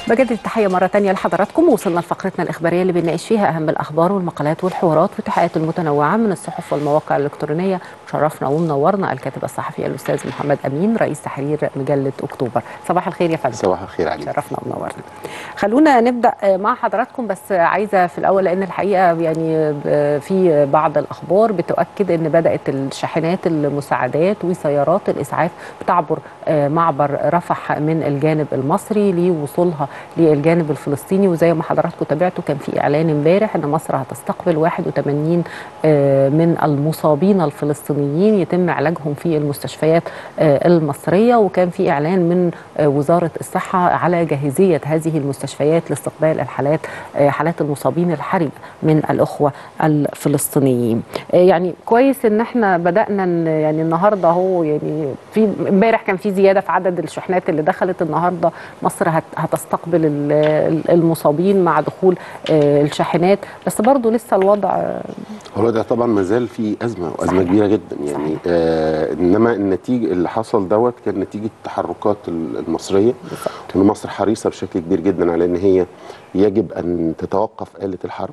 بجدد التحية مرة تانية لحضراتكم وصلنا لفقرتنا الإخبارية اللي بنناقش فيها أهم الأخبار والمقالات والحوارات والتحقيقات المتنوعة من الصحف والمواقع الإلكترونية شرفنا ومنورنا الكاتب الصحفي الأستاذ محمد أمين رئيس تحرير مجلة أكتوبر صباح الخير يا فندم صباح الخير عليك شرفنا ومنورنا خلونا نبدأ مع حضراتكم بس عايزة في الأول لأن الحقيقة يعني في بعض الأخبار بتؤكد أن بدأت الشاحنات المساعدات وسيارات الإسعاف بتعبر معبر رفح من الجانب المصري لوصولها للجانب الفلسطيني وزي ما حضراتكم تابعتوا كان في اعلان امبارح ان مصر هتستقبل 81 من المصابين الفلسطينيين يتم علاجهم في المستشفيات المصريه وكان في اعلان من وزاره الصحه على جاهزيه هذه المستشفيات لاستقبال الحالات حالات المصابين الحرجه من الاخوه الفلسطينيين يعني كويس ان احنا بدانا يعني النهارده هو يعني في امبارح كان في زياده في عدد الشحنات اللي دخلت النهارده مصر هتستقبل المصابين مع دخول الشاحنات بس برضه لسه الوضع الوضع طبعا ما زال في ازمه وازمه صحيح. كبيره جدا يعني آه انما النتيجه اللي حصل دوت كان نتيجه التحركات المصريه ان مصر حريصه بشكل كبير جدا على ان هي يجب ان تتوقف آلة الحرب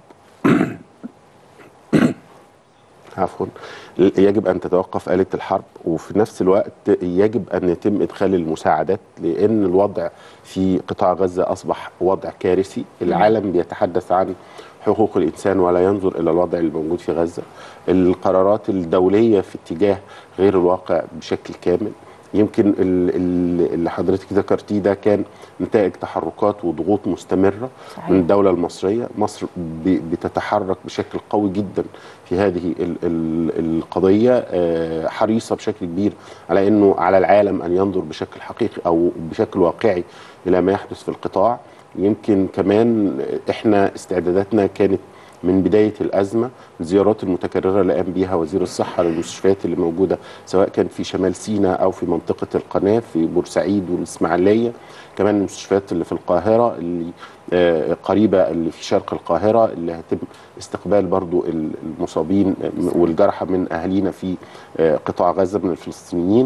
عفوا يجب ان تتوقف آلة الحرب وفي نفس الوقت يجب ان يتم ادخال المساعدات لان الوضع في قطاع غزه اصبح وضع كارثي العالم بيتحدث عن حقوق الانسان ولا ينظر الى الوضع الموجود في غزه القرارات الدوليه في اتجاه غير الواقع بشكل كامل يمكن اللي حضرتك ذكرتيه ده كان نتائج تحركات وضغوط مستمره صحيح. من الدوله المصريه مصر بتتحرك بشكل قوي جدا في هذه القضيه حريصه بشكل كبير على انه على العالم ان ينظر بشكل حقيقي او بشكل واقعي الى ما يحدث في القطاع يمكن كمان احنا استعداداتنا كانت من بداية الأزمة الزيارات المتكررة اللي قام بيها وزير الصحة للمستشفيات اللي موجودة سواء كان في شمال سيناء أو في منطقة القناة في بورسعيد والإسماعيلية كمان المستشفيات اللي في القاهرة اللي آه قريبة اللي في شرق القاهرة اللي هتم استقبال برضو المصابين والجرحى من أهالينا في آه قطاع غزة من الفلسطينيين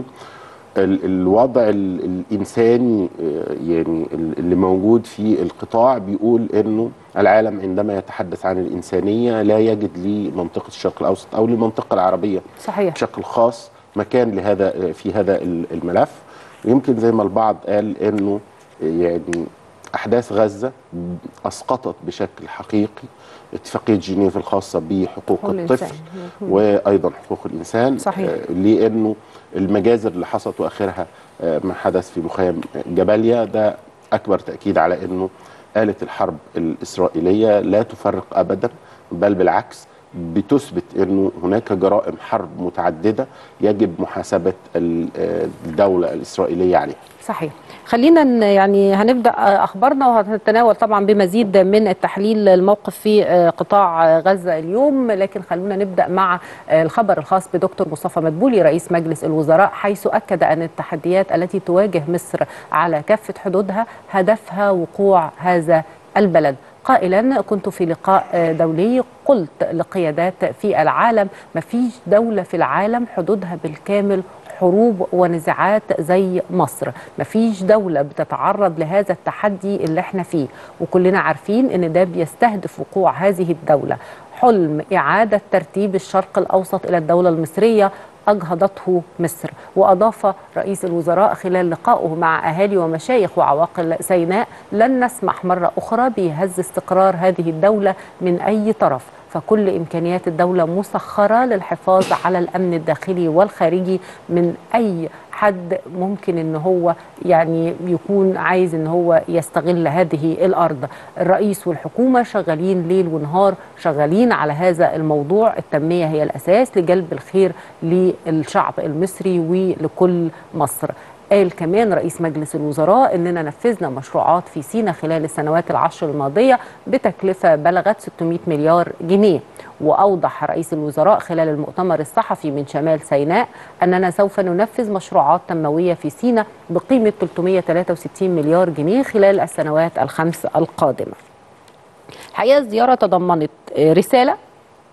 الوضع الانساني يعني اللي موجود في القطاع بيقول انه العالم عندما يتحدث عن الانسانيه لا يجد لمنطقه الشرق الاوسط او للمنطقه العربيه صحيح بشكل خاص مكان لهذا في هذا الملف يمكن زي ما البعض قال انه يعني احداث غزه اسقطت بشكل حقيقي اتفاقيه جنيف الخاصه بحقوق الطفل وايضا حقوق الانسان صحيح. لانه المجازر اللي حصلت واخرها ما حدث في مخيم جباليا ده اكبر تاكيد على انه آلة الحرب الاسرائيليه لا تفرق ابدا بل بالعكس بتثبت انه هناك جرائم حرب متعدده يجب محاسبه الدوله الاسرائيليه عليها. صحيح خلينا يعني هنبدا اخبارنا وهنتناول طبعا بمزيد من التحليل الموقف في قطاع غزه اليوم لكن خلونا نبدا مع الخبر الخاص بدكتور مصطفى مدبولي رئيس مجلس الوزراء حيث اكد ان التحديات التي تواجه مصر على كافه حدودها هدفها وقوع هذا البلد قائلا كنت في لقاء دولي قلت لقيادات في العالم ما فيش دولة في العالم حدودها بالكامل حروب ونزاعات زي مصر مفيش دولة بتتعرض لهذا التحدي اللي احنا فيه وكلنا عارفين ان ده بيستهدف وقوع هذه الدولة حلم إعادة ترتيب الشرق الأوسط إلى الدولة المصرية أجهضته مصر وأضاف رئيس الوزراء خلال لقائه مع أهالي ومشايخ وعواقل سيناء لن نسمح مرة أخرى بهز استقرار هذه الدولة من أي طرف فكل إمكانيات الدولة مسخرة للحفاظ على الأمن الداخلي والخارجي من أي حد ممكن ان هو يعني يكون عايز ان هو يستغل هذه الارض الرئيس والحكومه شغالين ليل ونهار شغالين على هذا الموضوع التنميه هي الاساس لجلب الخير للشعب المصري ولكل مصر قال كمان رئيس مجلس الوزراء اننا نفذنا مشروعات في سينا خلال السنوات العشر الماضيه بتكلفه بلغت 600 مليار جنيه واوضح رئيس الوزراء خلال المؤتمر الصحفي من شمال سيناء اننا سوف ننفذ مشروعات تنمويه في سينا بقيمه 363 مليار جنيه خلال السنوات الخمس القادمه. الحقيقه الزياره تضمنت رساله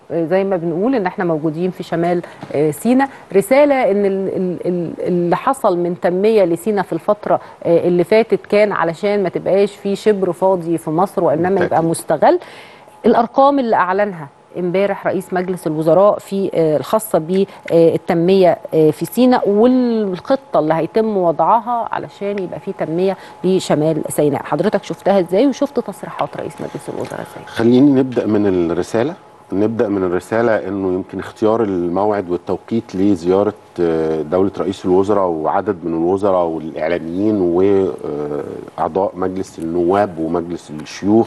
آه، زي ما بنقول ان احنا موجودين في شمال آه، سيناء رساله ان ال- ال- ال- اللي حصل من تنميه لسيناء في الفتره آه، اللي فاتت كان علشان ما تبقاش في شبر فاضي في مصر وانما يبقى بالتأكيد. مستغل الارقام اللي اعلنها امبارح رئيس مجلس الوزراء في آه، الخاصه بالتنميه آه، في سيناء والخطه اللي هيتم وضعها علشان يبقى في تنميه لشمال سيناء حضرتك شفتها ازاي وشفت تصريحات رئيس مجلس الوزراء ازاي خليني نبدا من الرساله نبدا من الرساله انه يمكن اختيار الموعد والتوقيت لزياره آه، دوله رئيس الوزراء وعدد من الوزراء والاعلاميين واعضاء مجلس النواب ومجلس الشيوخ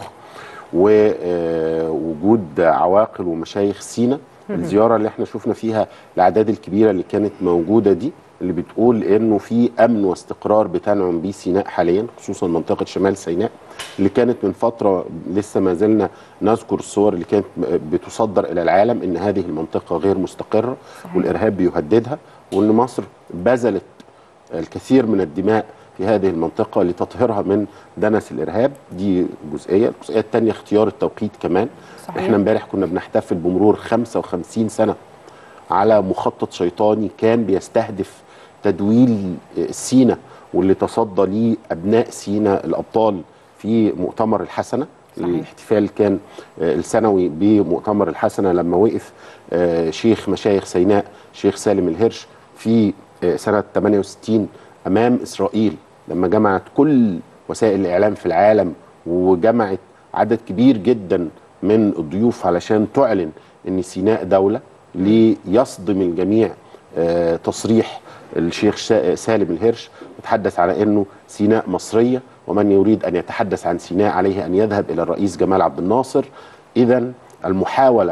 ووجود عواقل ومشايخ سينا الزياره اللي احنا شفنا فيها الاعداد الكبيره اللي كانت موجوده دي اللي بتقول انه في امن واستقرار بتنعم بيه سيناء حاليا خصوصا منطقه شمال سيناء اللي كانت من فتره لسه ما زلنا نذكر الصور اللي كانت بتصدر الى العالم ان هذه المنطقه غير مستقره صحيح. والارهاب بيهددها وان مصر بذلت الكثير من الدماء في هذه المنطقة لتطهيرها من دنس الإرهاب دي جزئية الجزئية الثانية اختيار التوقيت كمان صحيح. احنا امبارح كنا بنحتفل بمرور 55 سنة على مخطط شيطاني كان بيستهدف تدويل سينا واللي تصدى ليه أبناء سينا الأبطال في مؤتمر الحسنة صحيح. الاحتفال كان آه، السنوي بمؤتمر الحسنة لما وقف آه، شيخ مشايخ سيناء شيخ سالم الهرش في آه، سنة 68 أمام إسرائيل لما جمعت كل وسائل الإعلام في العالم وجمعت عدد كبير جدا من الضيوف علشان تعلن أن سيناء دولة ليصدم الجميع آه، تصريح الشيخ شا- سالم الهرش وتحدث على أنه سيناء مصرية ومن يريد أن يتحدث عن سيناء عليه أن يذهب إلى الرئيس جمال عبد الناصر إذا المحاولة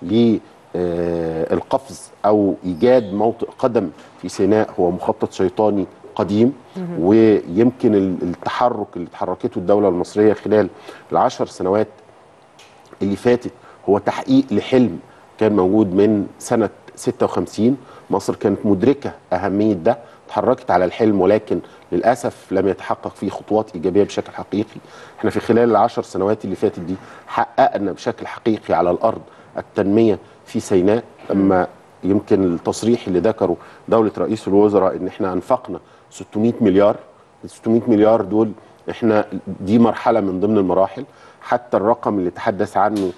للقفز أو إيجاد موطئ قدم في سيناء هو مخطط شيطاني قديم ويمكن ال- التحرك اللي تحركته الدولة المصرية خلال العشر سنوات اللي فاتت هو تحقيق لحلم كان موجود من سنة 56 مصر كانت مدركة أهمية ده اتحركت على الحلم ولكن للأسف لم يتحقق فيه خطوات إيجابية بشكل حقيقي احنا في خلال العشر سنوات اللي فاتت دي حققنا بشكل حقيقي على الأرض التنمية في سيناء لما يمكن التصريح اللي ذكره دولة رئيس الوزراء ان احنا انفقنا 600 مليار ال 600 مليار دول احنا دي مرحلة من ضمن المراحل حتى الرقم اللي تحدث عنه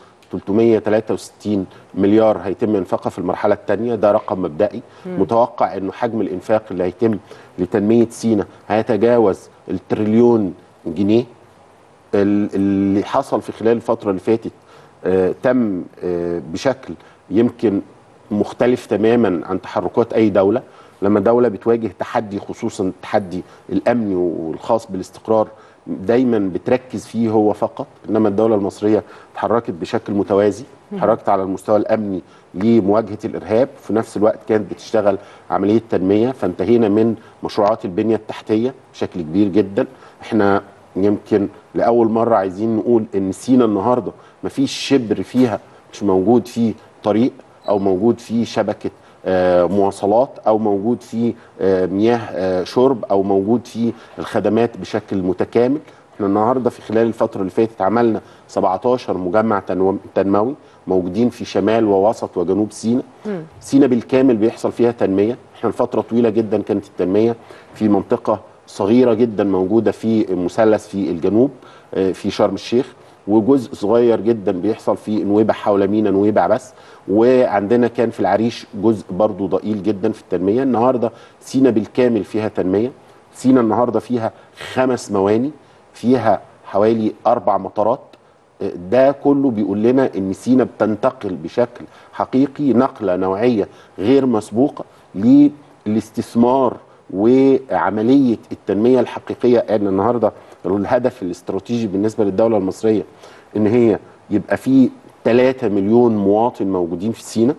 363 مليار هيتم انفاقها في المرحله الثانيه ده رقم مبدئي متوقع انه حجم الانفاق اللي هيتم لتنميه سينا هيتجاوز التريليون جنيه ال- اللي حصل في خلال الفتره اللي فاتت آه تم آه بشكل يمكن مختلف تماما عن تحركات اي دوله لما دوله بتواجه تحدي خصوصا التحدي الامني والخاص بالاستقرار دايما بتركز فيه هو فقط انما الدوله المصريه اتحركت بشكل متوازي اتحركت على المستوى الامني لمواجهه الارهاب في نفس الوقت كانت بتشتغل عمليه تنميه فانتهينا من مشروعات البنيه التحتيه بشكل كبير جدا احنا يمكن لاول مره عايزين نقول ان سينا النهارده مفيش شبر فيها مش موجود فيه طريق او موجود فيه شبكه آه، مواصلات او موجود فيه آه، مياه آه، شرب او موجود فيه الخدمات بشكل متكامل احنا النهارده في خلال الفتره اللي فاتت عملنا 17 مجمع تنو- تنموي موجودين في شمال ووسط وجنوب سيناء سيناء بالكامل بيحصل فيها تنميه احنا لفتره طويله جدا كانت التنميه في منطقه صغيره جدا موجوده في مثلث في الجنوب آه، في شرم الشيخ وجزء صغير جدا بيحصل في نويبع حول مينا نويبع بس وعندنا كان في العريش جزء برضو ضئيل جدا في التنميه النهارده سينا بالكامل فيها تنميه سينا النهارده فيها خمس مواني فيها حوالي اربع مطارات ده كله بيقول لنا ان سينا بتنتقل بشكل حقيقي نقله نوعيه غير مسبوقه للاستثمار وعمليه التنميه الحقيقيه ان النهارده الهدف الاستراتيجي بالنسبه للدوله المصريه ان هي يبقى في 3 مليون مواطن موجودين في سينا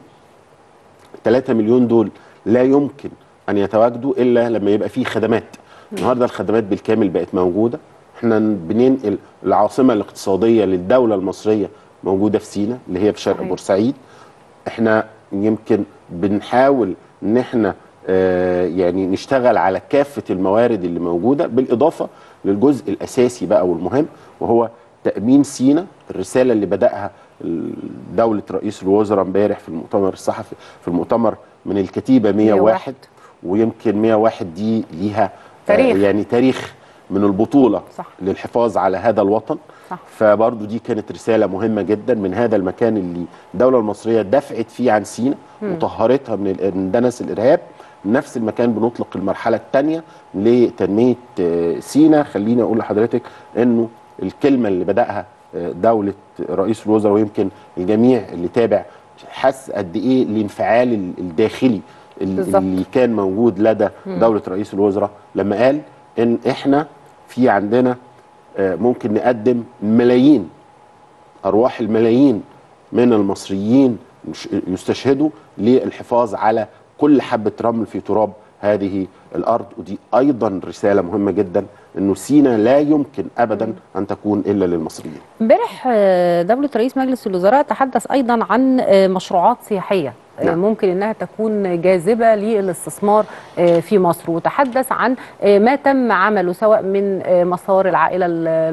3 مليون دول لا يمكن ان يتواجدوا الا لما يبقى في خدمات النهارده الخدمات بالكامل بقت موجوده احنا بننقل العاصمه الاقتصاديه للدوله المصريه موجوده في سينا اللي هي في شرق صحيح. بورسعيد احنا يمكن بنحاول ان احنا آه يعني نشتغل على كافه الموارد اللي موجوده بالاضافه للجزء الاساسي بقى والمهم وهو تامين سينا الرساله اللي بداها دوله رئيس الوزراء امبارح في المؤتمر الصحفي في المؤتمر من الكتيبه 101 ويمكن 101 دي ليها تاريخ. آه يعني تاريخ من البطوله صح. للحفاظ على هذا الوطن صح. فبرضو دي كانت رساله مهمه جدا من هذا المكان اللي الدوله المصريه دفعت فيه عن سينا وطهرتها من ال- من دنس الارهاب نفس المكان بنطلق المرحله الثانيه لتنميه آه، سينا خليني اقول لحضرتك انه الكلمه اللي بداها آه، دوله رئيس الوزراء ويمكن الجميع اللي تابع حس قد ايه الانفعال ال- الداخلي ال- بالظبط. اللي كان موجود لدى دوله رئيس الوزراء لما قال ان احنا في عندنا آه، ممكن نقدم ملايين ارواح الملايين من المصريين مش- يستشهدوا للحفاظ على كل حبه رمل في تراب هذه الارض ودي ايضا رساله مهمه جدا انه سينا لا يمكن ابدا ان تكون الا للمصريين امبارح آه، دولة رئيس مجلس الوزراء تحدث أيضا عن آه، مشروعات سياحية آه، نعم. ممكن انها تكون جاذبه للاستثمار آه، في مصر وتحدث عن آه، ما تم عمله سواء من آه، مسار العائله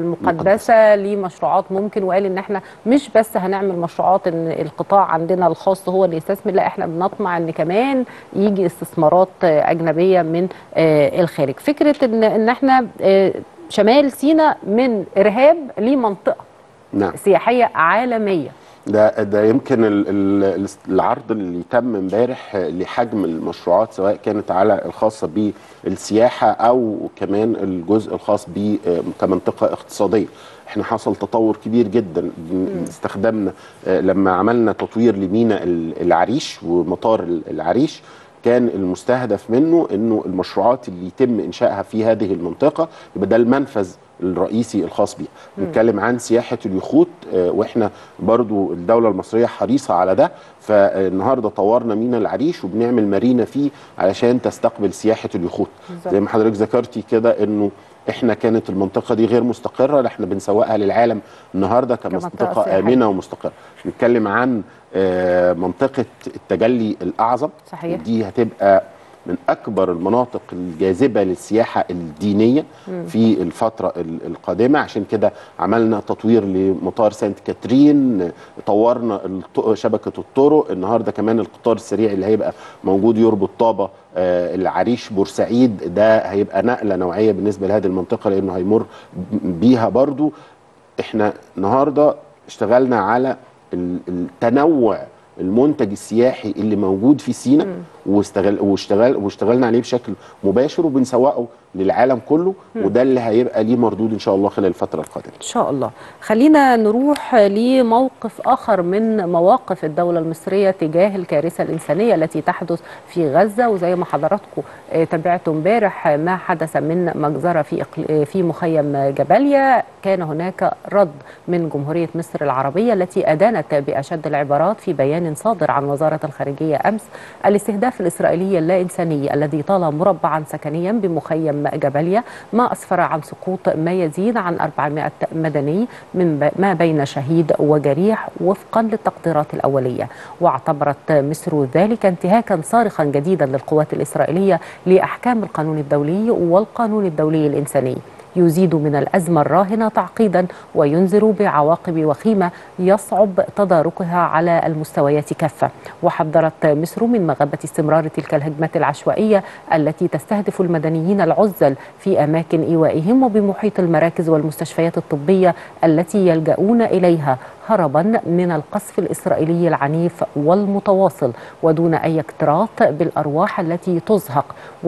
المقدسه لمشروعات ممكن وقال ان احنا مش بس هنعمل مشروعات ان القطاع عندنا الخاص هو اللي يستثمر لا احنا بنطمع ان كمان يجي استثمارات آه، اجنبيه من آه، الخارج فكره ان ان احنا آه، شمال سيناء من ارهاب لمنطقه نعم سياحيه عالميه ده ده يمكن ال- ال- العرض اللي تم امبارح لحجم المشروعات سواء كانت على الخاصه بالسياحه او كمان الجزء الخاص ب كمنطقه اقتصاديه احنا حصل تطور كبير جدا استخدمنا آه، لما عملنا تطوير لميناء ال- العريش ومطار ال- العريش كان المستهدف منه انه المشروعات اللي يتم انشائها في هذه المنطقه يبقى ده المنفذ الرئيسي الخاص بيها بنتكلم عن سياحه اليخوت آه، واحنا برضو الدوله المصريه حريصه على ده فالنهارده طورنا ميناء العريش وبنعمل مارينا فيه علشان تستقبل سياحه اليخوت بالظبط. زي ما حضرتك ذكرتي كده انه احنا كانت المنطقه دي غير مستقره لا احنا بنسوقها للعالم النهارده كمنطقة كمنطقه سياحية. امنه ومستقره بنتكلم عن آه، منطقه التجلي الاعظم صحيح. دي هتبقى من اكبر المناطق الجاذبه للسياحه الدينيه في الفتره ال- القادمه عشان كده عملنا تطوير لمطار سانت كاترين طورنا الط- شبكه الطرق النهارده كمان القطار السريع اللي هيبقى موجود يربط طابه آه، العريش بورسعيد ده هيبقى نقله نوعيه بالنسبه لهذه المنطقه لانه هيمر بيها برضو احنا النهارده اشتغلنا على ال- التنوع المنتج السياحي اللي موجود في سينا واستغل واشتغل واشتغلنا عليه بشكل مباشر وبنسوقه للعالم كله وده اللي هيبقى ليه مردود ان شاء الله خلال الفتره القادمه ان شاء الله خلينا نروح لموقف اخر من مواقف الدوله المصريه تجاه الكارثه الانسانيه التي تحدث في غزه وزي ما حضراتكم آه، تابعتوا امبارح ما حدث من مجزره في إقل- آه، في مخيم جباليا كان هناك رد من جمهوريه مصر العربيه التي ادانت باشد العبارات في بيان صادر عن وزاره الخارجيه امس الاستهداف الاسرائيلي اللا انساني الذي طال مربعا سكنيا بمخيم جباليا ما اسفر عن سقوط ما يزيد عن 400 مدني من ب- ما بين شهيد وجريح وفقا للتقديرات الاوليه واعتبرت مصر ذلك انتهاكا صارخا جديدا للقوات الاسرائيليه لاحكام القانون الدولي والقانون الدولي الانساني يزيد من الأزمة الراهنة تعقيدا وينذر بعواقب وخيمة يصعب تداركها على المستويات كافة وحذرت مصر من مغبة استمرار تلك الهجمات العشوائية التي تستهدف المدنيين العزل في أماكن إيوائهم وبمحيط المراكز والمستشفيات الطبية التي يلجؤون إليها هربا من القصف الإسرائيلي العنيف والمتواصل ودون أي اكتراث بالأرواح التي تزهق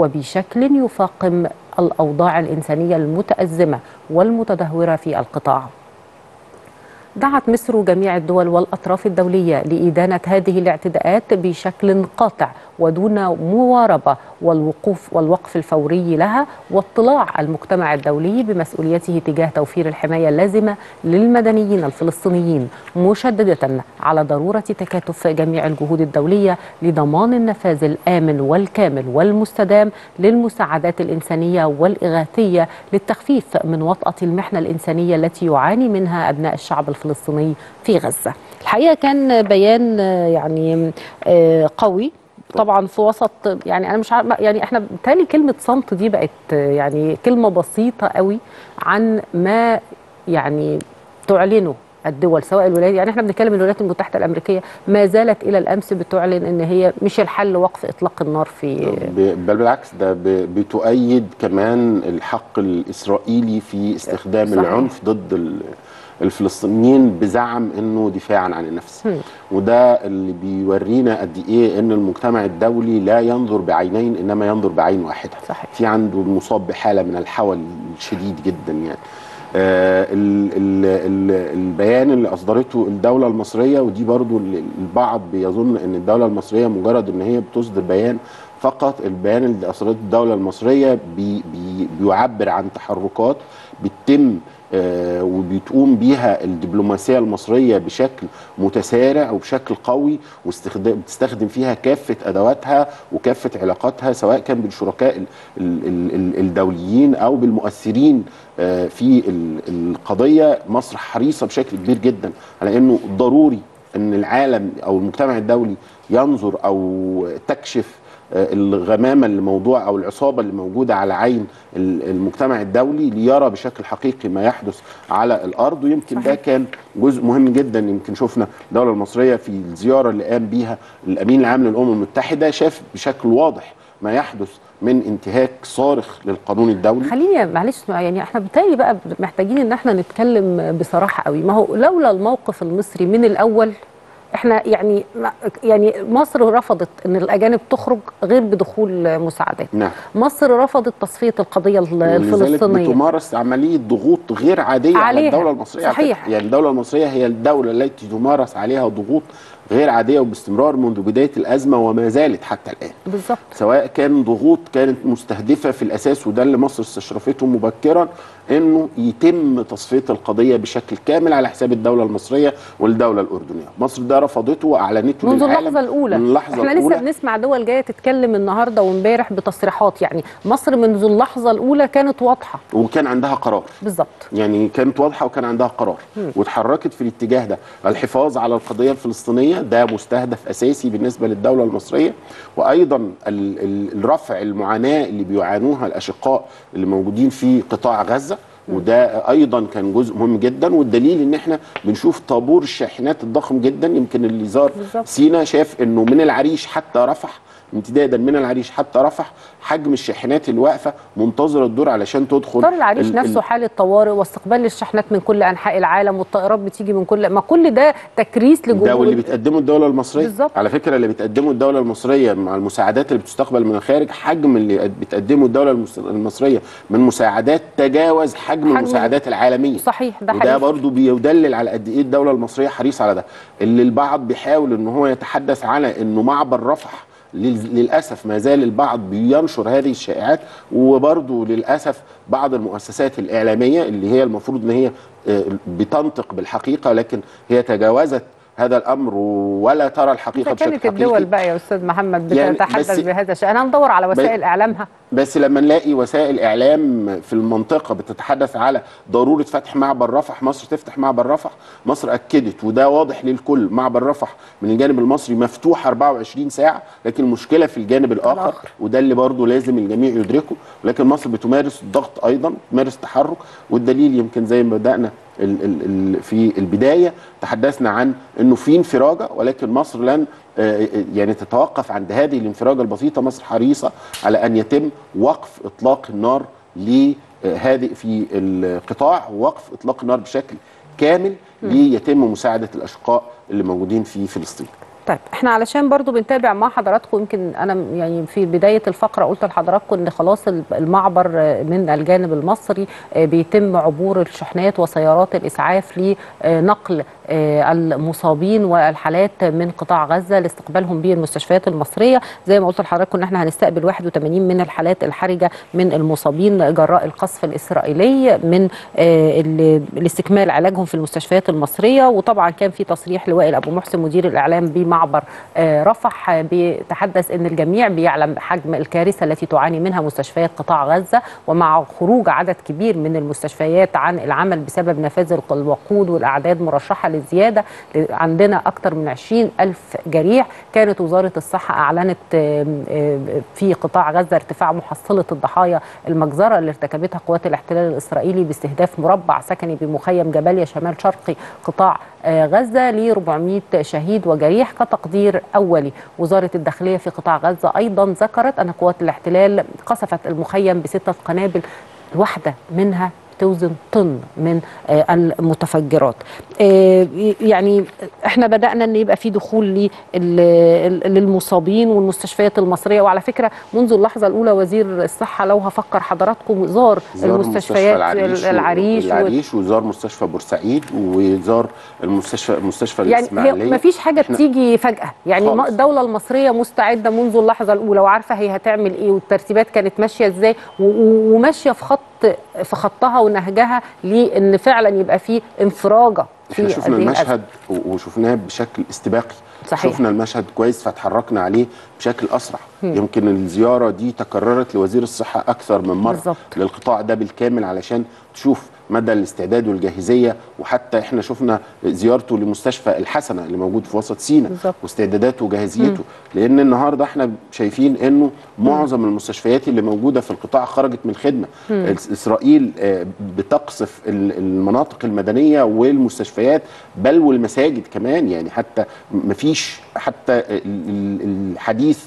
وبشكل يفاقم الأوضاع الإنسانية المتأزمة والمتدهورة في القطاع دعت مصر جميع الدول والأطراف الدولية لإدانة هذه الاعتداءات بشكل قاطع ودون مواربة والوقوف والوقف الفوري لها واطلاع المجتمع الدولي بمسؤوليته تجاه توفير الحماية اللازمة للمدنيين الفلسطينيين مشددة على ضرورة تكاتف جميع الجهود الدولية لضمان النفاذ الآمن والكامل والمستدام للمساعدات الإنسانية والإغاثية للتخفيف من وطأة المحنة الإنسانية التي يعاني منها أبناء الشعب الفلسطيني في غزة الحقيقة كان بيان آه، يعني آه، قوي طبعا في وسط يعني انا مش عارف يعني احنا بالتالي كلمه صمت دي بقت آه، يعني كلمه بسيطه قوي عن ما يعني تعلنه الدول سواء الولايات يعني احنا بنتكلم الولايات المتحده الامريكيه ما زالت الى الامس بتعلن ان هي مش الحل وقف اطلاق النار في ب- بل بالعكس ده ب- بتؤيد كمان الحق الاسرائيلي في استخدام صحيح. العنف ضد ال- الفلسطينيين بزعم انه دفاعا عن النفس هم. وده اللي بيورينا قد ايه ان المجتمع الدولي لا ينظر بعينين انما ينظر بعين واحده صحيح. في عنده مصاب بحاله من الحول الشديد جدا يعني آه ال ال ال البيان اللي اصدرته الدوله المصريه ودي برضو ال- البعض بيظن ان الدوله المصريه مجرد ان هي بتصدر بيان فقط البيان اللي اصدرته الدوله المصريه بي بي بيعبر عن تحركات بتتم آه، وبتقوم بيها الدبلوماسيه المصريه بشكل متسارع وبشكل قوي واستخدام بتستخدم فيها كافه ادواتها وكافه علاقاتها سواء كان بالشركاء ال- ال- ال- ال- الدوليين او بالمؤثرين آه، في ال- القضيه مصر حريصه بشكل كبير جدا على انه ضروري ان العالم او المجتمع الدولي ينظر او تكشف آه، الغمامه اللي موضوع او العصابه اللي موجوده على عين ال- المجتمع الدولي ليرى بشكل حقيقي ما يحدث على الارض ويمكن ده كان جزء مهم جدا يمكن شفنا الدوله المصريه في الزياره اللي قام بيها الامين العام للامم المتحده شاف بشكل واضح ما يحدث من انتهاك صارخ للقانون الدولي خليني معلش يعني احنا بالتالي بقى محتاجين ان احنا نتكلم بصراحه قوي ما هو لولا الموقف المصري من الاول احنا يعني ما- يعني مصر رفضت ان الاجانب تخرج غير بدخول مساعدات نعم مصر رفضت تصفيه القضيه ال- ولذلك الفلسطينيه بتمارس عمليه ضغوط غير عاديه على عليها. الدوله المصريه على صحيح. فكرة. يعني الدوله المصريه هي الدوله التي تمارس عليها ضغوط غير عاديه وباستمرار منذ بدايه الازمه وما زالت حتى الان بالظبط سواء كان ضغوط كانت مستهدفه في الاساس وده اللي مصر استشرفته مبكرا انه يتم تصفيه القضيه بشكل كامل على حساب الدوله المصريه والدوله الاردنيه مصر ده رفضته واعلنته منذ للعالم اللحظه الاولى من اللحظه احنا الاولى لسه بنسمع دول جايه تتكلم النهارده وامبارح بتصريحات يعني مصر منذ اللحظه الاولى كانت واضحه وكان عندها قرار بالظبط يعني كانت واضحه وكان عندها قرار واتحركت في الاتجاه ده الحفاظ على القضيه الفلسطينيه ده مستهدف اساسي بالنسبه للدوله المصريه وايضا ال- ال- الرفع المعاناه اللي بيعانوها الاشقاء اللي موجودين في قطاع غزه وده ايضا كان جزء مهم جدا والدليل ان احنا بنشوف طابور الشاحنات الضخم جدا يمكن اللي زار بالظبط. سينا شاف انه من العريش حتى رفح امتدادا من العريش حتى رفح حجم الشاحنات اللي واقفه منتظره الدور علشان تدخل طار العريش ال- نفسه ال- حاله طوارئ واستقبال الشحنات من كل انحاء العالم والطائرات بتيجي من كل ما كل ده تكريس ده واللي لجهود بتقدمه الدوله المصريه بالظبط. على فكره اللي بتقدمه الدوله المصريه مع المساعدات اللي بتستقبل من الخارج حجم اللي بتقدمه الدوله المس- المصريه من مساعدات تجاوز حجم, حجم- المساعدات العالميه صحيح ده وده حقيقي برضو بيدلل على قد ايه الدوله المصريه حريصه على ده اللي البعض بيحاول ان هو يتحدث على انه معبر رفح لل- للاسف ما زال البعض بينشر هذه الشائعات وبرضو للاسف بعض المؤسسات الاعلاميه اللي هي المفروض ان هي آه، بتنطق بالحقيقه لكن هي تجاوزت هذا الامر ولا ترى الحقيقه إذا بشكل كانت حقيقي الدول بقى يا استاذ محمد يعني بتتحدث بس- بهذا الشيء انا ندور على وسائل اعلامها بس لما نلاقي وسائل اعلام في المنطقه بتتحدث على ضروره فتح معبر رفح مصر تفتح معبر رفح مصر اكدت وده واضح للكل معبر رفح من الجانب المصري مفتوح 24 ساعه لكن المشكله في الجانب الاخر, الآخر. وده اللي برضه لازم الجميع يدركه ولكن مصر بتمارس الضغط ايضا تمارس تحرك والدليل يمكن زي ما بدانا ال ال ال في البدايه تحدثنا عن انه في انفراجه ولكن مصر لن آه، يعني تتوقف عند هذه الانفراجه البسيطه مصر حريصه على ان يتم وقف اطلاق النار لهذه في القطاع ووقف اطلاق النار بشكل كامل ليتم مساعده الاشقاء اللي موجودين في فلسطين طيب احنا علشان برضو بنتابع مع حضراتكم يمكن انا يعني في بدايه الفقره قلت لحضراتكم ان خلاص المعبر من الجانب المصري بيتم عبور الشحنات وسيارات الاسعاف لنقل المصابين والحالات من قطاع غزه لاستقبالهم بالمستشفيات المصريه زي ما قلت لحضراتكم ان احنا هنستقبل 81 من الحالات الحرجه من المصابين جراء القصف الاسرائيلي من الاستكمال علاجهم في المستشفيات المصريه وطبعا كان في تصريح لوائل ابو محسن مدير الاعلام بمعبر معبر آه، رفح آه، بيتحدث ان الجميع بيعلم حجم الكارثه التي تعاني منها مستشفيات قطاع غزه ومع خروج عدد كبير من المستشفيات عن العمل بسبب نفاذ الوقود والاعداد مرشحه للزياده عندنا اكثر من 20 الف جريح كانت وزاره الصحه اعلنت آم، آم، في قطاع غزه ارتفاع محصله الضحايا المجزره اللي ارتكبتها قوات الاحتلال الاسرائيلي باستهداف مربع سكني بمخيم جباليا شمال شرقي قطاع آه، غزه ل 400 شهيد وجريح كتقدير اولي وزاره الداخليه في قطاع غزه ايضا ذكرت ان قوات الاحتلال قصفت المخيم بسته قنابل الواحده منها توزن طن من آه، المتفجرات آه، يعني احنا بدانا ان يبقى في دخول لل- ال- للمصابين والمستشفيات المصريه وعلى فكره منذ اللحظه الاولى وزير الصحه لو هفكر حضراتكم زار زار المستشفيات مستشفى العريش, و- العريش وزار مستشفى بورسعيد وزار المستشفى مستشفى يعني هي الاسماعيليه ما فيش حاجه إحنا- بتيجي فجاه يعني ما- خالص. الدوله المصريه مستعده منذ اللحظه الاولى وعارفه هي هتعمل ايه والترتيبات كانت ماشيه ازاي و- و- وماشيه في خط في خطها ونهجها لان فعلا يبقى في انفراجه في احنا شفنا هذه الأزمة. المشهد و- وشفناه بشكل استباقي صحيح. شفنا المشهد كويس فتحركنا عليه بشكل اسرع يمكن الزياره دي تكررت لوزير الصحه اكثر من مره بالظبط. للقطاع ده بالكامل علشان تشوف مدى الاستعداد والجاهزيه وحتى احنا شفنا زيارته لمستشفى الحسنه اللي موجود في وسط سينا بالظبط. واستعداداته وجاهزيته لان النهارده احنا شايفين انه معظم المستشفيات اللي موجوده في القطاع خرجت من الخدمه إس- اسرائيل آه، بتقصف ال- المناطق المدنيه والمستشفيات بل والمساجد كمان يعني حتى مفيش حتى ال- ال- الحديث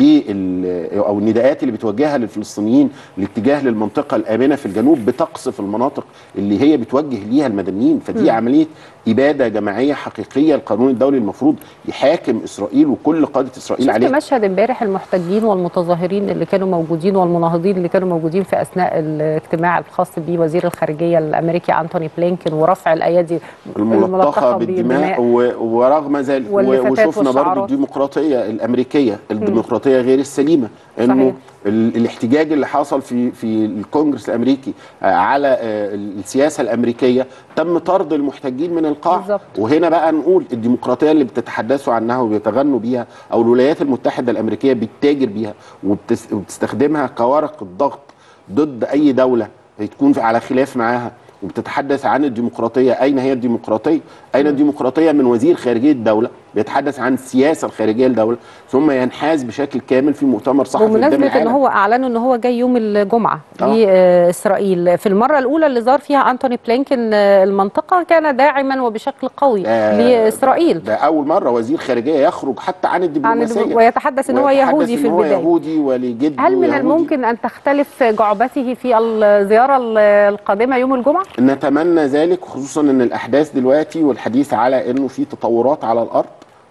لل او النداءات اللي بتوجهها للفلسطينيين الاتجاه للمنطقه الامنه في الجنوب بتقصف المناطق اللي هي بتوجه ليها المدنيين فدي عمليه اباده جماعيه حقيقيه القانون الدولي المفروض يحاكم اسرائيل وكل قاده اسرائيل شفت عليها مشهد امبارح المحتجين والمتظاهرين اللي كانوا موجودين والمناهضين اللي كانوا موجودين في اثناء الاجتماع الخاص بوزير الخارجيه الامريكي انتوني بلينكن ورفع الايادي الملطخه بالدماء و- ورغم ذلك و- واللفتات وشفنا برضو والشعارات. الديمقراطيه الامريكيه الديمقراطيه غير السليمه انه صحيح. ال- الاحتجاج اللي حصل في في الكونجرس الامريكي آه، على آه، السياسه الامريكيه تم طرد المحتجين من القاعه بالظبط. وهنا بقى نقول الديمقراطيه اللي بتتحدثوا عنها وبيتغنوا بيها او الولايات المتحده الامريكيه بتتاجر بيها وبتس- وبتستخدمها كورق الضغط ضد اي دوله تكون على خلاف معاها وبتتحدث عن الديمقراطيه اين هي الديمقراطيه اين الديمقراطيه من وزير خارجيه الدوله بيتحدث عن السياسه الخارجيه للدوله ثم ينحاز بشكل كامل في مؤتمر صحفي قدام بمناسبة ان العالم هو اعلنوا ان هو جاي يوم الجمعة آه. لاسرائيل في المرة الاولى اللي زار فيها انتوني بلينكن آه، المنطقة كان داعما وبشكل قوي آه، لاسرائيل ده اول مره وزير خارجيه يخرج حتى عن عن الدبلوماسيه ويتحدث ان هو ويتحدث يهودي في إن هو البداية يهودي ولجده هل من يهودي. الممكن ان تختلف جعبته في الزيارة القادمة يوم الجمعة؟ نتمنى ذلك خصوصا ان الاحداث دلوقتي والحديث على انه في تطورات على الارض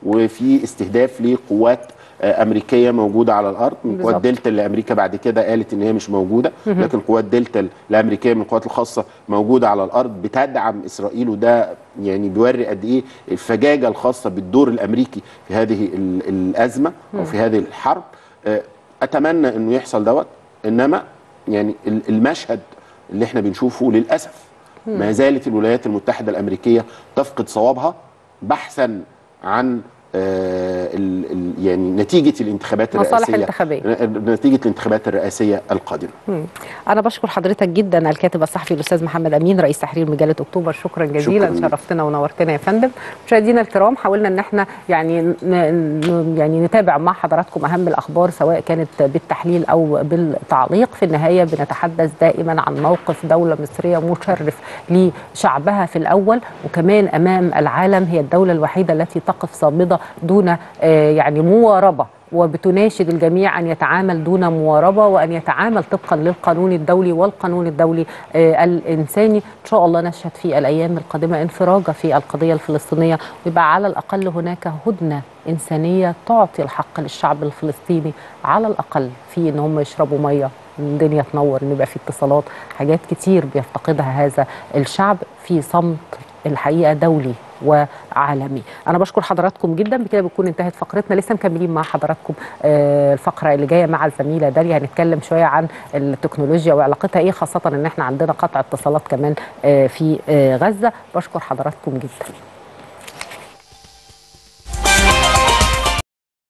وفي استهداف لقوات آه، امريكيه موجوده على الارض من قوات بالظبط. دلتا اللي امريكا بعد كده قالت ان هي مش موجوده لكن قوات دلتا الامريكيه من القوات الخاصه موجوده على الارض بتدعم اسرائيل وده يعني بيوري قد ايه الفجاجه الخاصه بالدور الامريكي في هذه ال- الازمه او في هذه الحرب آه، اتمنى انه يحصل دوت انما يعني ال- المشهد اللي احنا بنشوفه للاسف ما زالت الولايات المتحده الامريكيه تفقد صوابها بحثا عن آه ال ال يعني نتيجه الانتخابات مصالح الرئاسيه انتخابية. ن- نتيجه الانتخابات الرئاسيه القادمه مم. أنا بشكر حضرتك جدا الكاتب الصحفي الأستاذ محمد أمين رئيس تحرير مجلة أكتوبر شكرا جزيلا شكراً. شرفتنا ونورتنا يا فندم مشاهدينا الكرام حاولنا إن احنا يعني ن... ن- يعني نتابع مع حضراتكم أهم الأخبار سواء كانت بالتحليل أو بالتعليق في النهاية بنتحدث دائما عن موقف دولة مصرية مشرف لشعبها في الأول وكمان أمام العالم هي الدولة الوحيدة التي تقف صامدة دون آه، يعني مواربة وبتناشد الجميع ان يتعامل دون مواربه وان يتعامل طبقا للقانون الدولي والقانون الدولي آه الانساني ان شاء الله نشهد في الايام القادمه انفراجه في القضيه الفلسطينيه ويبقى على الاقل هناك هدنه انسانيه تعطي الحق للشعب الفلسطيني على الاقل في ان هم يشربوا ميه الدنيا تنور ان يبقى في اتصالات حاجات كتير بيفتقدها هذا الشعب في صمت الحقيقه دولي وعالمي انا بشكر حضراتكم جدا بكده بتكون انتهت فقرتنا لسه مكملين مع حضراتكم آه، الفقره اللي جايه مع الزميله داليا هنتكلم شويه عن التكنولوجيا وعلاقتها ايه خاصه ان احنا عندنا قطع اتصالات كمان آه، في آه، غزه بشكر حضراتكم جدا